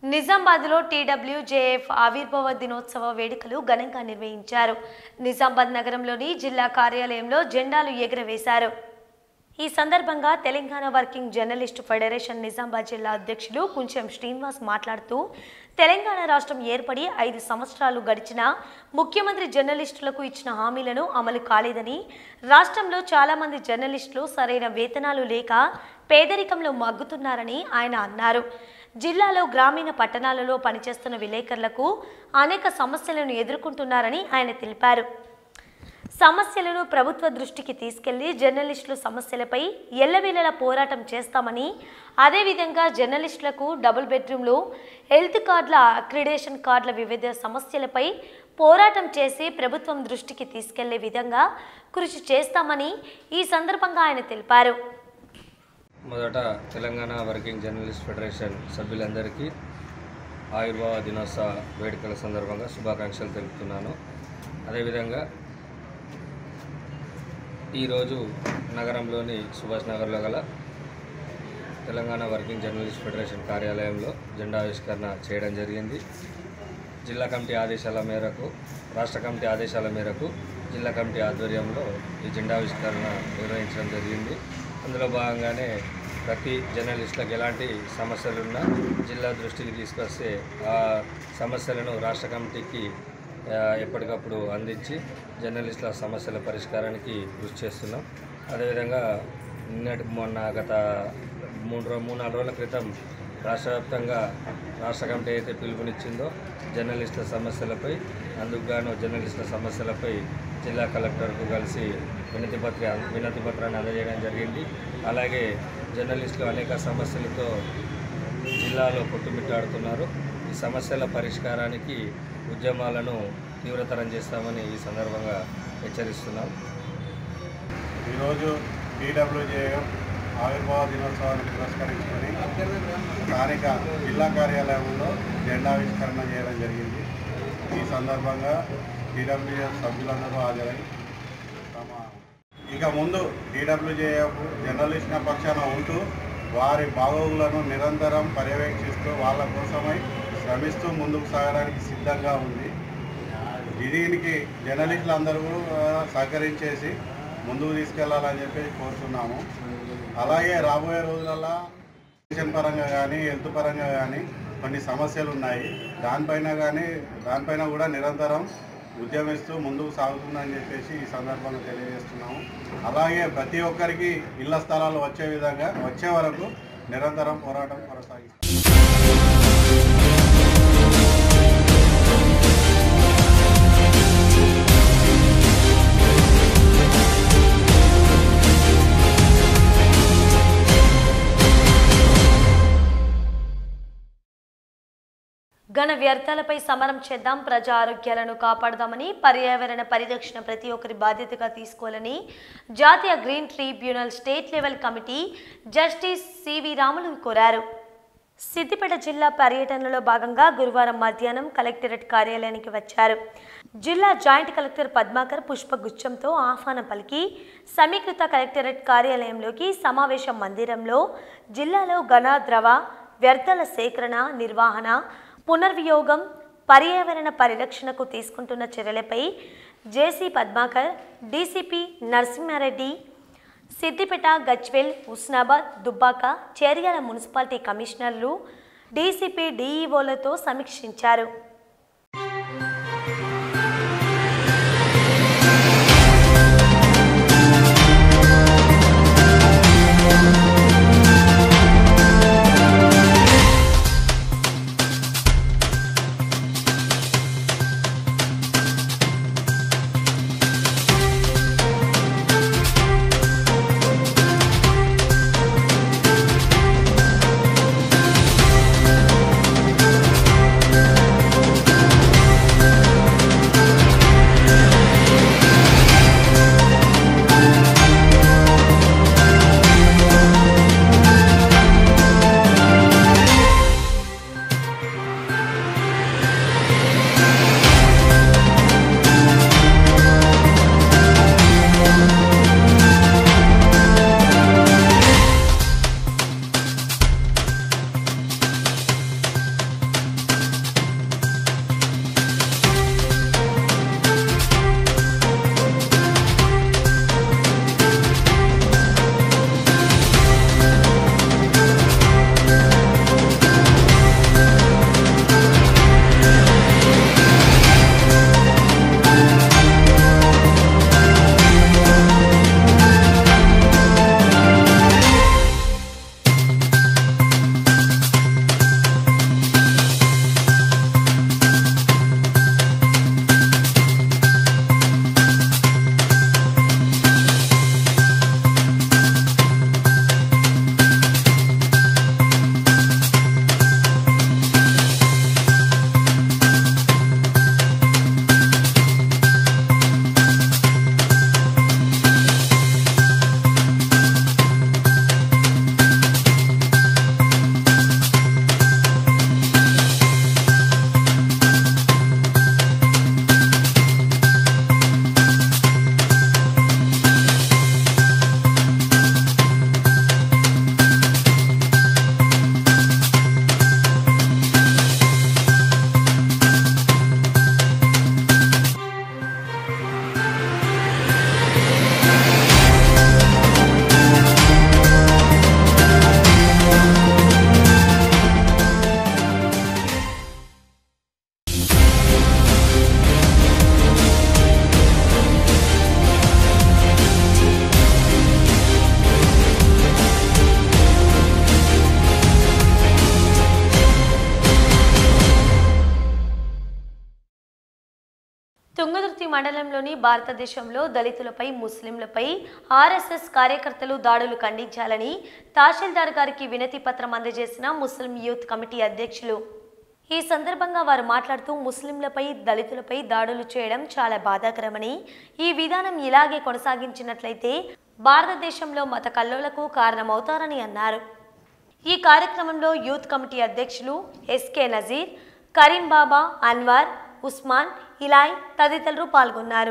నిజామాబాద్లో టీడబ్ల్యూజేఎఫ్ ఆవిర్భావ దినోత్సవ వేడుకలు ఘనంగా నిర్వహించారు నిజామాబాద్ నగరంలోని జిల్లా కార్యాలయంలో జెండాలు ఎగురవేశారు ఈ సందర్భంగా Telangana working journalist federation Nizamabad జిల్లా అధ్యక్షులు కుంచెం శ్రీనివాస్ మాట్లాడుతూ తెలంగాణ రాష్ట్రం ఏర్పడి ఐదు సంవత్సరాలు గడిచినా ముఖ్యమంత్రి జర్నలిస్టులకు ఇచ్చిన హామీలను అమలు కాలేదని రాష్ట్రంలో చాలామంది జర్నలిస్టులు సరైన వేతనాలు లేక పేదరికంలో మగ్గుతున్నారని ఆయన అన్నారు జిల్లాలో గ్రామీణ పట్టణాలలో పనిచేస్తున్న విలేకరులకు అనేక సమస్యలను ఎదుర్కొంటున్నారని ఆయన తెలిపారు సమస్యలను ప్రభుత్వ దృష్టికి తీసుకెళ్లి జర్నలిస్టుల సమస్యలపై ఎల్లవేళలా పోరాటం చేస్తామని అదేవిధంగా జర్నలిస్టులకు డబుల్ బెడ్రూమ్లు హెల్త్ కార్డుల అక్రిడేషన్ కార్డుల వివిధ సమస్యలపై పోరాటం చేసి ప్రభుత్వం దృష్టికి తీసుకెళ్లే విధంగా కృషి చేస్తామని ఈ సందర్భంగా ఆయన తెలిపారు మొదట తెలంగాణ వర్కింగ్ జర్నలిస్ట్ ఫెడరేషన్ సభ్యులందరికీ ఆయుర్వేద దినోత్సవ వేడుకల సందర్భంగా శుభాకాంక్షలు తెలుపుతున్నాను అదేవిధంగా ఈరోజు నగరంలోని సుభాష్ నగర్లో గల తెలంగాణ వర్కింగ్ జర్నలిస్ట్ ఫెడరేషన్ కార్యాలయంలో జెండా ఆవిష్కరణ చేయడం జరిగింది జిల్లా కమిటీ ఆదేశాల మేరకు రాష్ట్ర కమిటీ ఆదేశాల మేరకు జిల్లా కమిటీ ఆధ్వర్యంలో ఈ జెండా ఆవిష్కరణ నిర్వహించడం జరిగింది అందులో భాగంగానే ప్రతి జర్నలిస్టులకు ఎలాంటి సమస్యలున్నా జిల్లా దృష్టికి తీసుకొస్తే ఆ సమస్యలను రాష్ట్ర కమిటీకి ఆ, ఎప్పటికప్పుడు అందించి జర్నలిస్టుల సమస్యల పరిష్కారానికి కృషి చేస్తున్నాం అదేవిధంగా నిన్నటి మొన్న గత మూడు రో మూడు నాలుగు రోజుల క్రితం రాష్ట్ర వ్యాప్తంగా రాష్ట్ర కమిటీ అయితే పిలుపునిచ్చిందో జర్నలిస్టుల సమస్యలపై అందుకు గాను జర్నలిస్టుల సమస్యలపై జిల్లా కలెక్టర్కు కలిసి వినతి పత్ర వినతి పత్రాన్ని అందజేయడం జరిగింది అలాగే జర్నలిస్టులు అనేక సమస్యలతో జిల్లాలో కొట్టుమిట్టాడుతున్నారు ఈ సమస్యల పరిష్కారానికి ఉద్యమాలను తీవ్రతరం చేస్తామని ఈ సందర్భంగా హెచ్చరిస్తున్నాం ఈరోజు టీడబ్ల్యూజేఎఫ్ ఆవిర్భావ దినోత్సవాన్ని పురస్కరించుకొని స్థానిక జిల్లా కార్యాలయంలో జెండావిష్కరణ చేయడం జరిగింది ఈ సందర్భంగా టీడబ్ల్యూఎఫ్ సభ్యులందరూ హాజరై తమ ఇక ముందు టీడబ్ల్యూజేఎఫ్ జర్నలిస్టుల పక్షాన ఉంటూ వారి బాగోగులను నిరంతరం పర్యవేక్షిస్తూ వాళ్ళ కోసమై శ్రమిస్తూ ముందుకు సాగడానికి సిద్ధంగా ఉంది దీనికి జర్నలిస్టులు అందరూ ఆ, సహకరించేసి ముందుకు తీసుకెళ్లాలని చెప్పి కోరుతున్నాము అలాగే రాబోయే రోజులలో ఎడ్యుకేషన్ పరంగా కానీ హెల్త్ పరంగా కానీ కొన్ని సమస్యలు ఉన్నాయి దానిపైన కానీ దానిపైన కూడా నిరంతరం ఉద్యమిస్తూ ముందుకు సాగుతుందని చెప్పేసి ఈ సందర్భంగా తెలియజేస్తున్నాము అలాగే ప్రతి ఒక్కరికి ఇళ్ల స్థలాలు వచ్చే విధంగా వచ్చే వరకు నిరంతరం పోరాటం కొనసాగిస్తాం ఘన వ్యర్థాలపై సమరం చేద్దాం ప్రజా ఆరోగ్యాలను కాపాడదామని పర్యావరణ పరిరక్షణ ప్రతి ఒక్కరి బాధ్యతగా తీసుకోవాలని జాతీయ green tribunal state level committee justice CV Ramulu కోరారు సిద్దిపేట జిల్లా పర్యటనలో భాగంగా గురువారం మధ్యాహ్నం కలెక్టరేట్ కార్యాలయానికి వచ్చారు జిల్లా జాయింట్ కలెక్టర్ పద్మాకర్ పుష్పగుచ్చంతో ఆహ్వానం పలికి సమీకృత కలెక్టరేట్ కార్యాలయంలోకి సమావేశ మందిరంలో జిల్లాలో ఘన ద్రవ వ్యర్థాల సేకరణ నిర్వహణ పునర్వియోగం పర్యావరణ పరిరక్షణకు తీసుకుంటున్న చర్యలపై JC Padmakar DCP Narasimha Reddy Siddipet Gajwel Husnabad Dubbaka Cheriyal municipality కమిషనర్లు డీసీపీ డీఈఓలతో సమీక్షించారు తుంగదుర్తి మండలంలోని భారతదేశంలో దళితులపై ముస్లింలపై ఆర్ఎస్ఎస్ కార్యకర్తలు దాడులు ఖండించాలని తహసీల్దార్ గారికి వినతి పత్రం అందజేసిన ముస్లిం యూత్ కమిటీ అధ్యక్షులు ఈ సందర్భంగా వారు మాట్లాడుతూ ముస్లింలపై దళితులపై దాడులు చేయడం చాలా బాధాకరమని ఈ విధానం ఇలాగే కొనసాగించినట్లయితే భారతదేశంలో మత కల్లోలకు కారణమవుతారని అన్నారు ఈ కార్యక్రమంలో యూత్ కమిటీ అధ్యక్షులు ఎస్కే నజీర్ కరీం బాబా అన్వర్ ఉస్మాన్ ఇలాయ్ తదితరులు పాల్గొన్నారు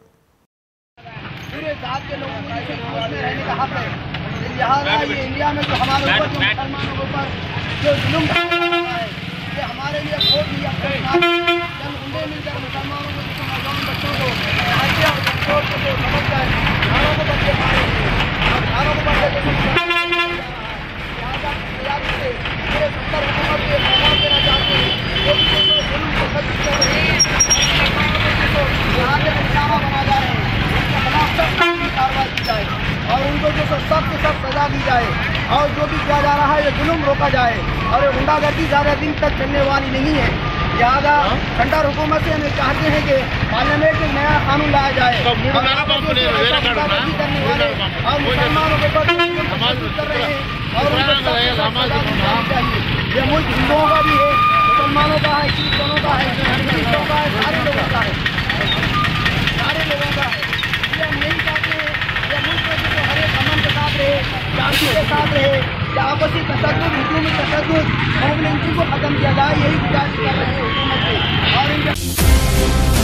पूरे जात के लोगों को इस देश में रहने का हक है लिहाजा ये इंडिया में जो हमारे ऊपर जो मुसलमानों के ऊपर जो जुल्म ढाया जा रहा है ये हमारे लिए बहुत ही अफसोसनाक है। जब गुंडे मिलकर मुसलमानों को जिसको नौजवान बच्चों को हत्या और बच्चों को जो समझ कर घरों को बच्चे मारे और घरों को बच्चे जो मुसलमान मारा जा रहा है। लिहाजा तैयारी से पूरे सत्तर हुकूमत को ये पैगाम देना चाहते हैं जो भी कोई लोग जुल्म को सख्त कर रहे हैं मुसलमानों को जिसको यहाँ के निशाना बना जा रहे हैं उनके खिलाफ सख्त कानूनी कार्रवाई की जाए और उनको जो सो सख्त से सख्त सजा दी जाए और जो भी किया जा रहा है ये जुल्म रोका जाए और ये गुंडागर्दी ज़्यादा दिन तक चलने वाली नहीं है लिहाजा सेंटर हुकूमत से हम ये चाहते हैं कि पार्लियामेंट में नया कानून लाया जाए और यहाँ पर जो जो ऐसा गुंडागर्दी करने वाले और मुसलमानों के ऊपर जुल्म को मजबूत कर रहे हैं और उनको सख्त से सख्त सजा दी जानी चाहिए ये मुल्क हिंदुओं का भी है मुसलमानों का है क्रिश्चनों का है हिंदुओं का है सारे लोगों का है सारे लोगों का है इसलिए हम यही चाहते हैं कि मुल्क में जो हर एक अमन के साथ रहे शांति के साथ रहे या आपसी तशद हिंदुओं में तशद और इनकी को खत्म किया जाए यही गुजारिश कर रहे हैं हुकूमत से और इनके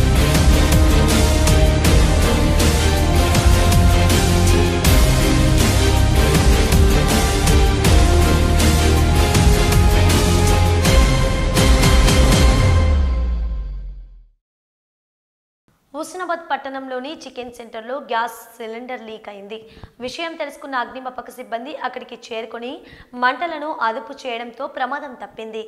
హుస్నాబాద్ పట్టణంలోని చికెన్ సెంటర్లో గ్యాస్ సిలిండర్ లీక్ అయింది విషయం తెలుసుకున్న అగ్నిమాపక సిబ్బంది అక్కడికి చేరుకొని మంటలను అదుపు చేయడంతో ప్రమాదం తప్పింది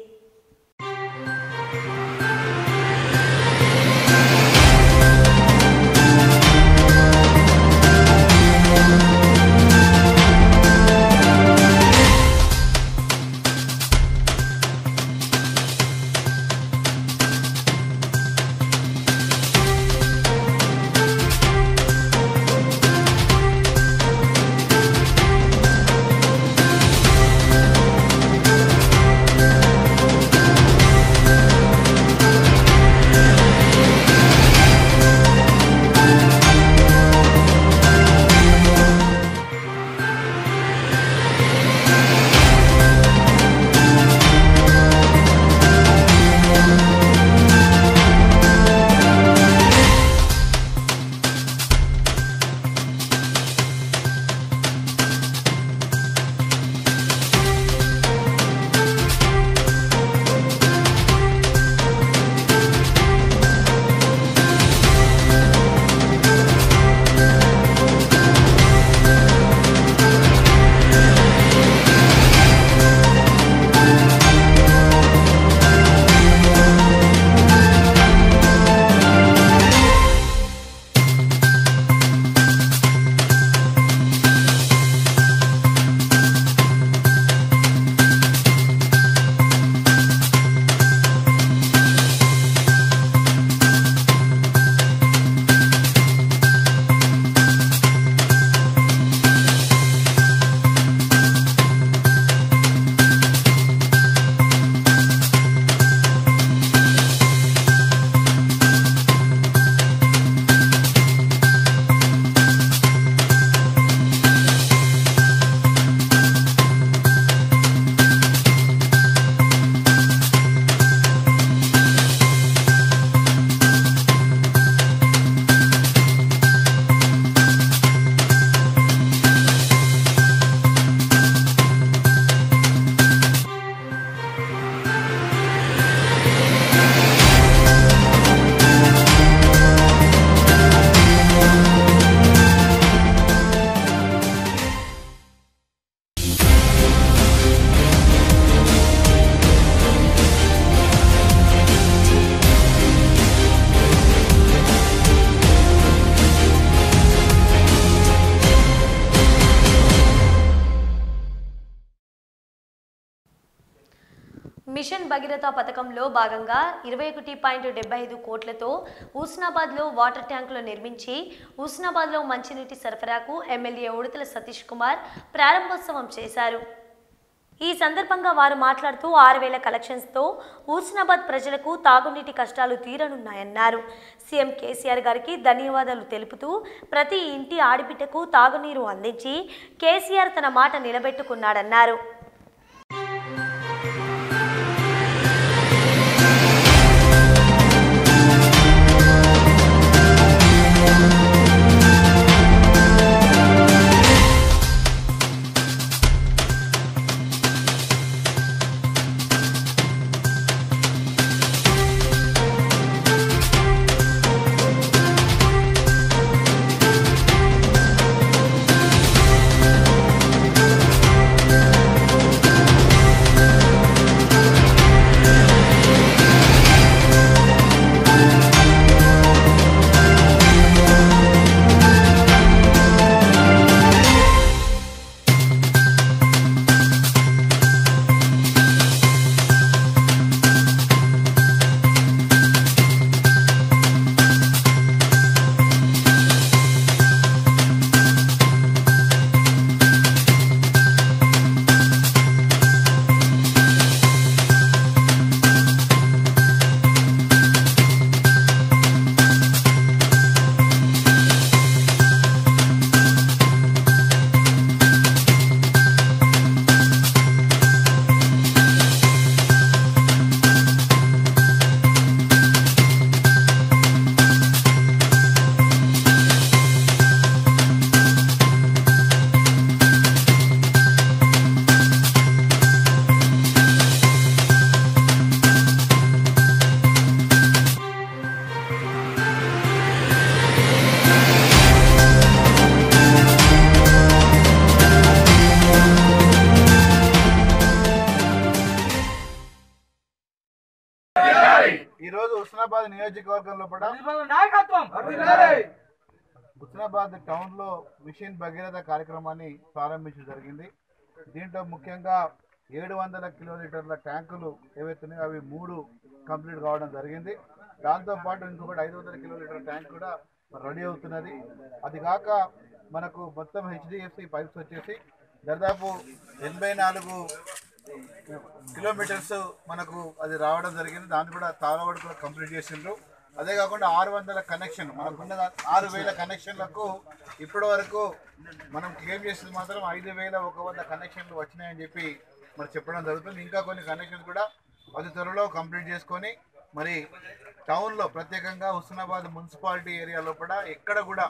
మిషన్ భగీరథ పథకంలో భాగంగా ఇరవై ఒకటి పాయింట్ డెబ్బై ఐదు కోట్లతో హుస్నాబాద్లో వాటర్ ట్యాంకులు నిర్మించి హుస్నాబాద్లో మంచినీటి సరఫరాకు ఎమ్మెల్యే ఉడతల సతీష్ కుమార్ ప్రారంభోత్సవం చేశారు ఈ సందర్భంగా వారు మాట్లాడుతూ ఆరు వేల కలెక్షన్స్తో హుస్నాబాద్ ప్రజలకు తాగునీటి కష్టాలు తీరనున్నాయన్నారు సీఎం కేసీఆర్ గారికి ధన్యవాదాలు తెలుపుతూ ప్రతి ఇంటి ఆడిబిడ్డకు తాగునీరు అందించి కేసీఆర్ తన మాట నిలబెట్టుకున్నాడన్నారు ఈ రోజు హుస్నాబాద్ నియోజకవర్గంలో కూడా హుస్నాబాద్ టౌన్ లో మిషన్ భగీరథ కార్యక్రమాన్ని ప్రారంభించడం జరిగింది దీంట్లో ముఖ్యంగా ఏడు వందల కిలోలీటర్ల ట్యాంకులు ఏవైతున్నాయో అవి మూడు కంప్లీట్ కావడం జరిగింది దాంతో పాటు ఇంకొకటి ఐదు వందల కిలోలీటర్ ట్యాంక్ కూడా రెడీ అవుతున్నది అది కాక మనకు మొత్తం హెచ్డిఎఫ్సి పైప్స్ వచ్చేసి దాదాపు ఎనభై నాలుగు కిలోమీటర్స్ మనకు అది రావడం జరిగింది దాన్ని కూడా తాళవాడు కూడా కంప్లీట్ చేసిండ్రు అదే కాకుండా ఆరు వందల కనెక్షన్ మనకున్న దా- ఆరు వేల కనెక్షన్లకు ఇప్పటి వరకు మనం క్లెయిమ్ చేసింది మాత్రం ఐదు వేల ఒక వంద కనెక్షన్లు వచ్చినాయని చెప్పి మరి చెప్పడం జరుగుతుంది ఇంకా కొన్ని కనెక్షన్స్ కూడా అతి త్వరలో కంప్లీట్ చేసుకొని మరి టౌన్లో ప్రత్యేకంగా హుస్నాబాద్ మున్సిపాలిటీ ఏరియాలో కూడా ఎక్కడ కూడా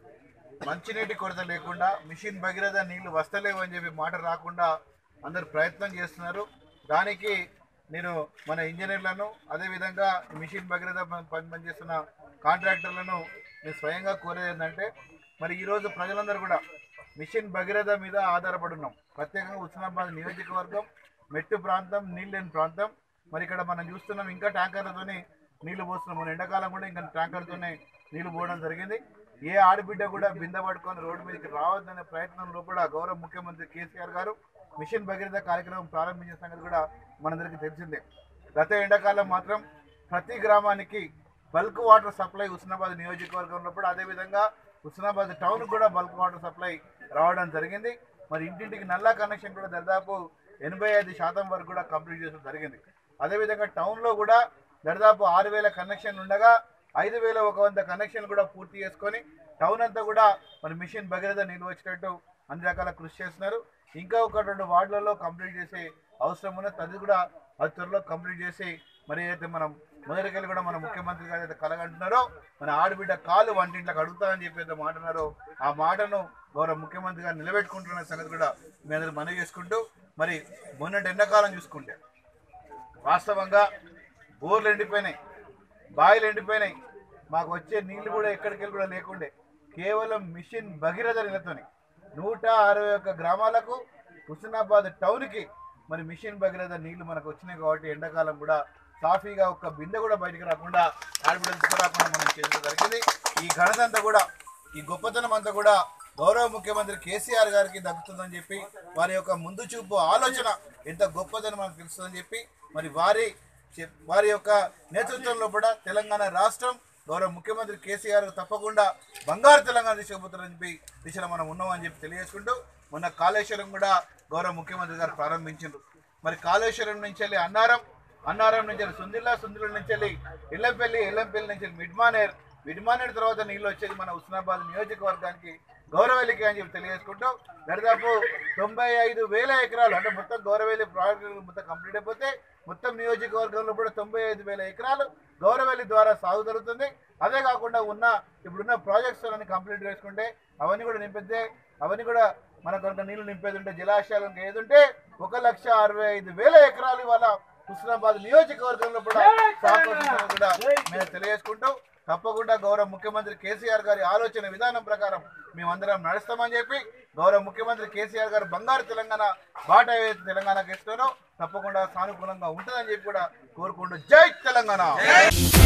మంచినీటి కొరత లేకుండా మిషన్ భగీరథ నీళ్లు వస్తలేవు అని చెప్పి మాట రాకుండా అందరు ప్రయత్నం చేస్తున్నారు దానికి నేను మన ఇంజనీర్లను అదేవిధంగా మిషన్ భగీరథ పని పని పనిచేస్తున్న కాంట్రాక్టర్లను నేను స్వయంగా కోరేది ఏంటంటే మరి ఈరోజు ప్రజలందరూ కూడా మిషన్ భగీరథ మీద ఆధారపడి ఉన్నాం ప్రత్యేకంగా హుస్నాబాద్ నియోజకవర్గం మెట్టు ప్రాంతం నీళ్ళు లేని ప్రాంతం మరి ఇక్కడ మనం చూస్తున్నాం ఇంకా ట్యాంకర్లతోనే నీళ్లు పోస్తున్నాం మన ఎండాకాలం కూడా ఇంకా ట్యాంకర్తోనే నీళ్లు పోవడం జరిగింది ఏ ఆడబిడ్డ కూడా బిందె పట్టుకొని రోడ్డు మీదకి రావద్దనే ప్రయత్నంలో కూడా గౌరవ ముఖ్యమంత్రి కేసీఆర్ గారు మిషన్ భగీరథ కార్యక్రమం ప్రారంభించిన సంగతి కూడా మనందరికీ తెలిసిందే గత ఎండాకాలం మాత్రం ప్రతి గ్రామానికి బల్క్ వాటర్ సప్లై హుస్నాబాద్ నియోజకవర్గంలో కూడా అదేవిధంగా హుస్నాబాద్ టౌన్ కూడా బల్క్ వాటర్ సప్లై రావడం జరిగింది మరి ఇంటింటికి నల్లా కనెక్షన్ కూడా దాదాపు ఎనభై ఐదు శాతం వరకు కూడా కంప్లీట్ చేయడం జరిగింది అదేవిధంగా టౌన్లో కూడా దాదాపు ఆరు వేల కనెక్షన్ ఉండగా ఐదు వేల ఒక వంద కనెక్షన్ కూడా పూర్తి చేసుకొని టౌన్ అంతా కూడా మరి మిషన్ భగీరథ నీళ్ళు వచ్చేటట్టు అన్ని రకాల కృషి చేస్తున్నారు ఇంకా ఒక రెండు వార్డులలో కంప్లీట్ చేసే అవసరం ఉన్నది అది కూడా అది త్వరలో కంప్లీట్ చేసి మరి అయితే మనం మొదటికెళ్ళి కూడా మన ముఖ్యమంత్రి గారు అయితే కలగంటున్నారో మన ఆడబిడ్డ కాలు వంటింట్లోకి అడుగుతామని చెప్పి అయితే మాట అన్నారో ఆ మాటను గౌరవ ముఖ్యమంత్రి గారు నిలబెట్టుకుంటున్న సంగతి కూడా మీ అందరూ మనవి చేసుకుంటూ మరి మొన్నటి ఎండాకాలం చూసుకుంటే వాస్తవంగా బోర్లు ఎండిపోయినాయి బావిలు ఎండిపోయినాయి మాకు వచ్చే నీళ్లు కూడా ఎక్కడికి వెళ్ళి కూడా లేకుండే కేవలం మిషన్ భగీరథ నీళ్ళతోని నూట అరవై ఒక్క గ్రామాలకు హుస్నాబాద్ టౌన్కి మరి మిషన్ భగీరథ నీళ్లు మనకు వచ్చినాయి కాబట్టి ఎండాకాలం కూడా సాఫీగా ఒక్క బిందె కూడా బయటికి రాకుండా ఆడబిడ్డలు తీసుకురాకుండా మనం చేయడం జరిగింది ఈ ఘనత అంతా కూడా ఈ గొప్పతనం అంతా కూడా గౌరవ ముఖ్యమంత్రి కేసీఆర్ గారికి దక్కుతుందని చెప్పి వారి యొక్క ముందు చూపు ఆలోచన ఎంత గొప్పదని మనకు తెలుస్తుందని చెప్పి మరి వారి చె- వారి యొక్క నేతృత్వంలో కూడా తెలంగాణ రాష్ట్రం గౌరవ ముఖ్యమంత్రి కేసీఆర్ తప్పకుండా బంగారు తెలంగాణ తీసుకుపోతారని చెప్పి దిశలో మనం ఉన్నామని చెప్పి తెలియజేసుకుంటూ మొన్న కాళేశ్వరం కూడా గౌరవ ముఖ్యమంత్రి గారు ప్రారంభించారు మరి కాళేశ్వరం నుంచి వెళ్ళి అన్నారం అన్నారం నుంచి వెళ్ళి సుందిల్లా సుందిల్ల నుంచి వెళ్ళి ఇల్లంపల్లి ఇల్లంపల్లి నుంచి వెళ్ళి మిడ్మానేర్ మిడ్మానేర్ తర్వాత నీళ్ళు వచ్చేది మన హుస్నాబాద్ నియోజకవర్గానికి గౌరవల్లికి అని చెప్పి తెలియజేసుకుంటూ దాదాపు తొంభై ఐదు వేల ఎకరాలు అంటే మొత్తం గౌరవల్లి ప్రాజెక్టు మొత్తం కంప్లీట్ అయిపోతే మొత్తం నియోజకవర్గంలో కూడా తొంభై ఐదు వేల ఎకరాలు గౌరవల్లి ద్వారా సాగు జరుగుతుంది అదే కాకుండా ఉన్న ఇప్పుడున్న ప్రాజెక్ట్స్ అన్ని కంప్లీట్ చేసుకుంటే అవన్నీ కూడా నింపితే అవన్నీ కూడా మనకు కనుక నీళ్లు నింపేది ఉంటే జలాశయాలు కనుక ఏది ఉంటే ఒక లక్ష అరవై ఐదు వేల ఎకరాలు ఇవాళ హుస్నాబాద్ నియోజకవర్గంలో కూడా సాగు అవుతుందని కూడా మేము తెలియజేసుకుంటూ తప్పకుండా గౌరవ ముఖ్యమంత్రి కేసీఆర్ గారి ఆలోచన విధానం ప్రకారం మేమందరం నడుస్తామని చెప్పి గౌరవ ముఖ్యమంత్రి కేసీఆర్ గారు బంగారు తెలంగాణ బాట ఏదైతే తెలంగాణకి ఇస్తారో తప్పకుండా సానుకూలంగా ఉంటుందని చెప్పి కూడా కోరుకుంటూ జై తెలంగాణ